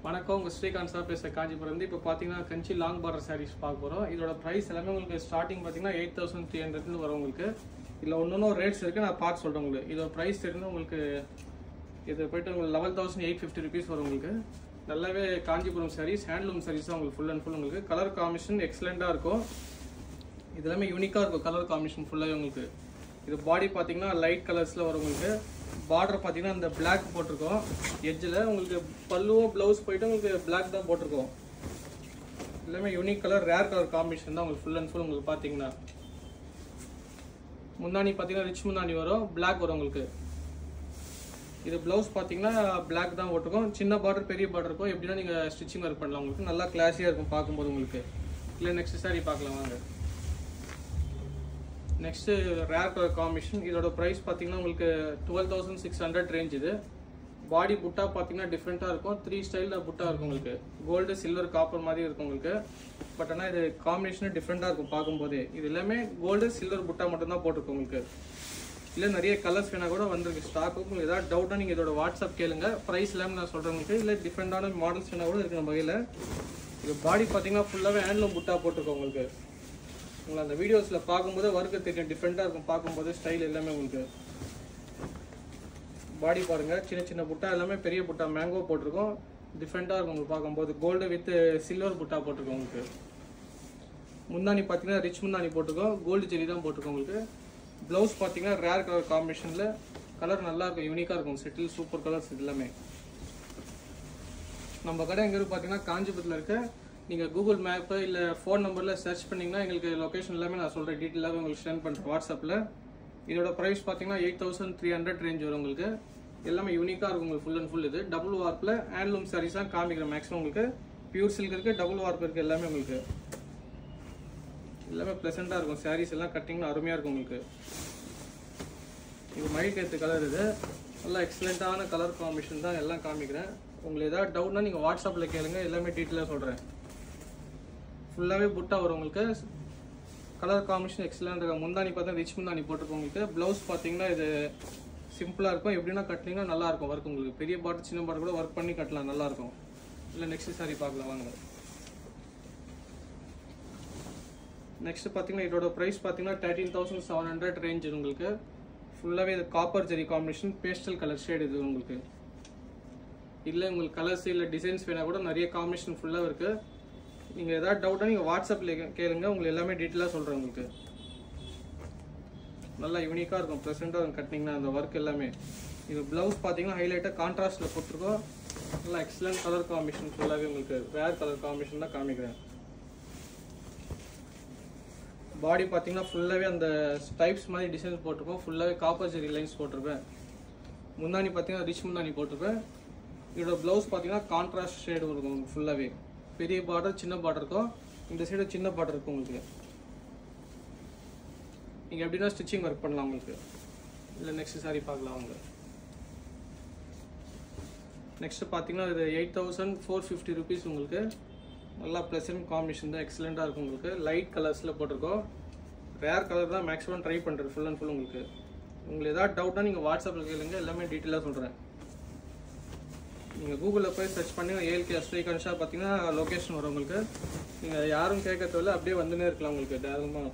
வணக்கம் உங்கள் ஸ்ரீகாந்த் சார் பேசுகிற காஞ்சிபுரம் வந்து இப்போ பார்த்தீங்கன்னா கஞ்சி லாங் பார்டர் சாரீஸ் பார்க்க போகிறோம் இதோட ப்ரைஸ் எல்லாமே உங்களுக்கு ஸ்டார்டிங் பார்த்தீங்கன்னா எயிட் தௌசண்ட் த்ரீ ஹண்ட்ரட்னு வரும் உங்களுக்கு இதில் ஒன்று ரேட்ஸ் இருக்குது நான் பார்த்து சொல்கிறேன் உங்களுக்கு இதோட ப்ரைஸ் தெரிஞ்சு உங்களுக்கு இது போயிட்டு உங்களுக்கு level thousand eight fifty rupees வரும் உங்களுக்கு நல்லாவே காஞ்சிபுரம் சாரீஸ் ஹேண்ட்லூம் சாரீஸ் தான் உங்களுக்கு ஃபுல் அண்ட் ஃபுல் உங்களுக்கு கலர் காம்பினேஷன் எக்ஸலண்ட்டாக இருக்கும் இது எல்லாமே யூனிக்காக இருக்கும் கலர் காம்பினேஷன் ஃபுல்லாகவே உங்களுக்கு இது பாடி பார்த்தீங்கன்னா லைட் கலர்ஸில் வரும் உங்களுக்கு பார்டர் பார்த்தீங்கன்னா இந்த Black போட்டிருக்கோம் எட்ஜில் உங்களுக்கு பல்லுவோ ப்ளவுஸ் போயிட்டு உங்களுக்கு Black தான் போட்டிருக்கோம் எல்லாமே unique colour rare colour combination தான் உங்களுக்கு ஃபுல் அண்ட் ஃபுல் உங்களுக்கு பார்த்தீங்கன்னா முந்தானி பார்த்தீங்கன்னா ரிச் முந்தானி வரும் Black வரும் உங்களுக்கு இது ப்ளவுஸ் பார்த்தீங்கன்னா Black தான் போட்டிருக்கோம் சின்ன பார்டர் பெரிய பார்டர் இருக்கும் எப்படின்னா நீங்கள் ஸ்டிச்சிங் ஒர்க் பண்ணலாம் உங்களுக்கு நல்லா கிளாஸியாக இருக்கும் பார்க்கும்போது உங்களுக்கு இல்லை நெக்ஸ்ட் சாரி பார்க்கலாம் வாங்க நெக்ஸ்ட் ரேர் கலர் காம்பினேஷன் இதோட ப்ரைஸ் பார்த்தீங்கன்னா உங்களுக்கு twelve thousand six hundred range இது பாடி புட்டா பார்த்தீங்கன்னா டிஃப்ரெண்ட்டாக இருக்கும் த்ரீ ஸ்டைலில் புட்டா இருக்கும் உங்களுக்கு கோல்டு சில்வர் காப்பர் மாதிரி இருக்கும் உங்களுக்கு பட் ஆனால் இது காம்பினேஷன் டிஃப்ரெண்ட்டாக இருக்கும் பார்க்கும்போதே இது எல்லாமே கோல்டு சில்வர் புட்டா மட்டும்தான் போட்டிருக்கும் உங்களுக்கு இல்லை நிறைய கலர்ஸ் வேணா கூட வந்திருக்கு ஸ்டாக் உங்களுக்கு ஏதாவது டவுட்டாக நீங்கள் இதோட வாட்ஸ்அப் கேளுங்க ப்ரைஸ் எல்லாமே நான் சொல்கிறேன் உங்களுக்கு இல்லை டிஃப்ரெண்டான மாடல்ஸ் வேணா கூட இருக்கு நம்ம வகையில் இது பாடி பார்த்தீங்கன்னா ஃபுல்லாகவே ஹேண்ட்லூம் புட்டா போட்டிருக்கோம் உங்களுக்கு உங்களை அந்த வீடியோஸில் பார்க்கும்போது ஒர்க்கு தெரியும் டிஃப்ரெண்ட்டாக இருக்கும் பார்க்கும்போது ஸ்டைல் எல்லாமே உங்களுக்கு பாடி பாருங்கள் சின்ன சின்ன புட்டா எல்லாமே பெரிய புட்டா மேங்கோ போட்டிருக்கோம் டிஃப்ரெண்ட்டாக இருக்கும் உங்களுக்கு பார்க்கும்போது கோல்டு வித் சில்வர் புட்டா போட்டிருக்கோம் உங்களுக்கு முந்தானி பார்த்தீங்கன்னா ரிச் முந்தானி போட்டிருக்கோம் கோல்டு ஜெரி தான் போட்டிருக்கோம் உங்களுக்கு ப்ளவுஸ் பார்த்தீங்கன்னா ரேர் கலர் காம்பினேஷனில் கலர் நல்லா இருக்கும் யூனிக்காக இருக்கும் செட்டில் சூப்பர் கலர்ஸ் இது எல்லாமே நம்ம கடை எங்கே இருக்கு பார்த்தீங்கன்னா காஞ்சிபுரத்தில் இருக்க நீங்கள் கூகுள் மேப்பு இல்லை ஃபோன் நம்பரில் சர்ச் பண்ணிங்கன்னா எங்களுக்கு லொக்கேஷன் எல்லாமே நான் சொல்கிறேன் டீட்டெயிலாகவே உங்களுக்கு சென்ட் பண்ணுறேன் வாட்ஸ்அப்பில் இதோட ப்ரைஸ் பார்த்தீங்கன்னா eight thousand three hundred range வரும் உங்களுக்கு எல்லாமே யூனிக்காக இருக்கும் உங்களுக்கு ஃபுல் அண்ட் ஃபுல் இது டபுள் வார்ப்பில் ஹேண்ட்லூம் சாரீஸ் தான் காமிக்கிறேன் மேக்ஸிமம் உங்களுக்கு பியூர் சில்க் இருக்குது டபுள் வார்ப் இருக்குது எல்லாமே உங்களுக்கு எல்லாமே ப்ளசண்ட்டாக இருக்கும் சாரீஸ் எல்லாம் கட்டிங்னா அருமையாக இருக்கும் உங்களுக்கு இது மழைக்கேற்று கலர் இது நல்லா எக்ஸலண்ட்டான கலர் காம்பினேஷன் தான் எல்லாம் காமிக்கிறேன் உங்களுக்கு ஏதாவது டவுட்னா நீங்கள் வாட்ஸ்அப்பில் கேளுங்க எல்லாமே டீட்டெயிலாக சொல்கிறேன் ஃபுல்லாகவே புட்டா வரும் உங்களுக்கு கலர் காம்பினேஷன் எக்ஸலண்ட் இருக்கும் முந்தானி பார்த்தா ரிச் முந்தானி போட்டிருக்கோம் உங்களுக்கு ப்ளவுஸ் பார்த்தீங்கன்னா இது சிம்பிளாக இருக்கும் எப்படின்னா கட்டினீங்கன்னா நல்லா இருக்கும் ஒர்க் உங்களுக்கு பெரிய பாட்டு சின்ன பாட்டு கூட ஒர்க் பண்ணி கட்டலாம் நல்லா இருக்கும் இல்லை நெக்ஸ்ட் சாரி பார்க்கலாம் வாங்க நெக்ஸ்ட் பார்த்தீங்கன்னா இதோட ப்ரைஸ் பார்த்தீங்கன்னா thirteen thousand seven hundred range உங்களுக்கு ஃபுல்லாகவே இது copper zari combination pastel colour shade இது உங்களுக்கு இல்லை உங்களுக்கு கலர்ஸ் இல்லை டிசைன்ஸ் வேணா கூட நிறைய காம்பினேஷன் ஃபுல்லாக இருக்குது நீங்கள் ஏதாவது டவுட்டாக நீங்கள் வாட்ஸ்அப்பில் கேளுங்க உங்களுக்கு எல்லாமே டீட்டெயிலாக சொல்கிறேன் உங்களுக்கு நல்லா யூனிக்காக இருக்கும் ப்ரெசென்ட்டாக இருக்கும் கட்டினீங்கன்னா அந்த ஒர்க் எல்லாமே இது ப்ளவுஸ் பார்த்தீங்கன்னா ஹைலைட்டாக கான்ட்ராஸ்ட்டில் போட்டிருக்கோம் நல்லா எக்ஸலண்ட் கலர் காம்பினேஷன் ஃபுல்லாகவே உங்களுக்கு ரேர் கலர் காம்பினேஷன் தான் காமிக்கிறேன் பாடி பார்த்தீங்கன்னா ஃபுல்லாகவே அந்த டைப்ஸ் மாதிரி டிசைன்ஸ் போட்டிருக்கோம் ஃபுல்லாகவே காப்பர் ஜெரி லைன்ஸ் போட்டிருப்பேன் முந்தானி பார்த்தீங்கன்னா ரிச் முந்தானி போட்டிருப்பேன் இதோட ப்ளவுஸ் பார்த்தீங்கன்னா கான்ட்ராஸ்ட் ஷேடு இருக்கும் ஃபுல்லாகவே பெரிய பார்டர் சின்ன பார்டர் இருக்கும் இந்த சைடு சின்ன பார்டர் இருக்கும் உங்களுக்கு நீங்கள் எப்படின்னா ஸ்டிச்சிங் ஒர்க் பண்ணலாம் உங்களுக்கு இல்லை நெக்ஸ்ட் சாரி பார்க்கலாம் அவங்க நெக்ஸ்ட் பார்த்தீங்கன்னா இது eight thousand four fifty rupees உங்களுக்கு நல்லா ப்ளசன்ட் காம்பினேஷன் தான் எக்ஸலண்ட்டாக இருக்கும் உங்களுக்கு லைட் கலர்ஸில் போட்டிருக்கோம் ரேர் கலர் தான் மேக்ஸிமம் ட்ரை பண்ணுறது ஃபுல் அண்ட் ஃபுல் உங்களுக்கு உங்களுக்கு ஏதாவது டவுட்னா நீங்கள் வாட்ஸ்அப்பில் கேளுங்க எல்லாமே டீட்டெயிலாக சொல்கிறேன் நீங்கள் கூகுளில் போய் சர்ச் பண்ணி ஏஎல்கே ஸ்ரீகாந்த் ஷா பார்த்தீங்கன்னா லொக்கேஷன் வரும் உங்களுக்கு நீங்கள் யாரும் கேட்கறதில்ல அப்படியே வந்துனே இருக்கலாம் உங்களுக்கு டேரமாக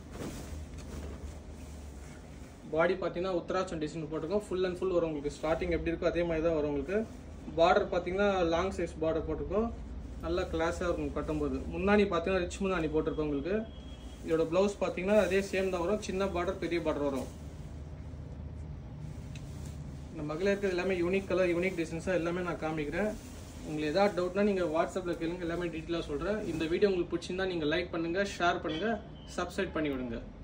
பாடி பார்த்தீங்கன்னா உத்தராச்சம் டிசைன் போட்டிருக்கோம் ஃபுல் அண்ட் ஃபுல் வரும் உங்களுக்கு ஸ்டார்டிங் எப்படி இருக்கோ அதே மாதிரி தான் வரும் உங்களுக்கு பார்டர் பார்த்தீங்கன்னா லாங் சைஸ் பார்டர் போட்டிருக்கோம் நல்லா கிளாஸாக இருக்கும் கட்டும்போது முன்னாடி பார்த்தீங்கன்னா ரிச் முன்னாடி போட்டிருப்போம் உங்களுக்கு இதோட ப்ளவுஸ் பார்த்தீங்கன்னா அதே சேம் தான் வரும் சின்ன பார்டர் பெரிய பார்டர் வரும் இந்த மகளிர் இருக்கிறது எல்லாமே யூனிக் கலர் யூனிக் டிசைன்ஸாக எல்லாமே நான் காமிக்கிறேன் உங்களுக்கு ஏதாவது டவுட்னா நீங்கள் வாட்ஸ்அப்பில் கேளுங்க எல்லாமே டீட்டெயிலாக சொல்கிறேன் இந்த வீடியோ உங்களுக்கு பிடிச்சிருந்தா நீங்கள் லைக் பண்ணுங்கள் ஷேர் பண்ணுங்கள் சப்ஸ்கிரைப் பண்ணி விடுங்க